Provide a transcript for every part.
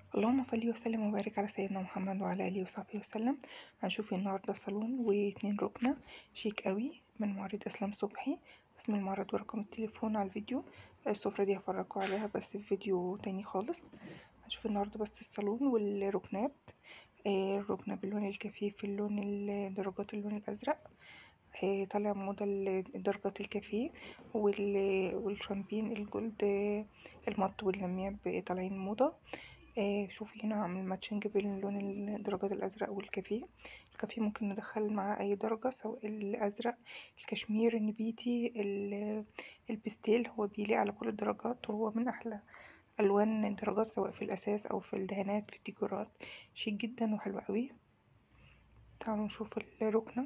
اللهم صل وسلم وبارك على سيدنا محمد وعلى اله وصحبه وسلم هنشوف النهارده صالون واتنين ركنه شيك قوي من معرض اسلام صبحي اسم المعرض ورقم التليفون على الفيديو السفره دي هفرجكوا عليها بس في فيديو تاني خالص هنشوف النهارده بس الصالون والركنات الركنه باللون الكفيف اللون درجات اللون الازرق طالع موضة درجات الكافيه والشامبين الجولد المط واللمياب طالعين موضة شوفي هنا عامل ماتشنج بين لون الدرجات الازرق والكافيه الكافيه ممكن ندخل معاه اي درجة سواء الازرق الكشمير النبيتي البستيل هو بيليق على كل الدرجات وهو من احلى الوان الدرجات سواء في الاساس او في الدهانات في الديكورات شيك جدا وحلو قوي تعالوا نشوف الركنه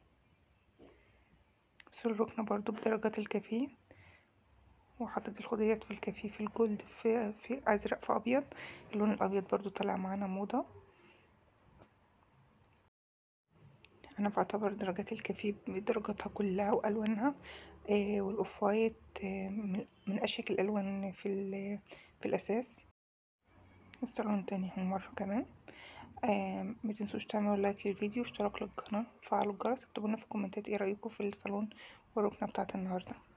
بس الركنة برضو بدرجات الكافيه وحطيت الخديات في الكافيه في الجولد في, في ازرق في ابيض اللون الابيض برضو طلع معانا موضة انا بعتبر درجات الكافيه بدرجاتها كلها والوانها آه والاوف وايت آه من اشيك الالوان في, في الاساس الصالون تاني هو مرة كمان آه متنسوش تعملوا لايك للفيديو واشتراك للقناة وفعلوا الجرس اكتبولنا في الكومنتات ايه رأيكم في الصالون والركنة بتاعت النهاردة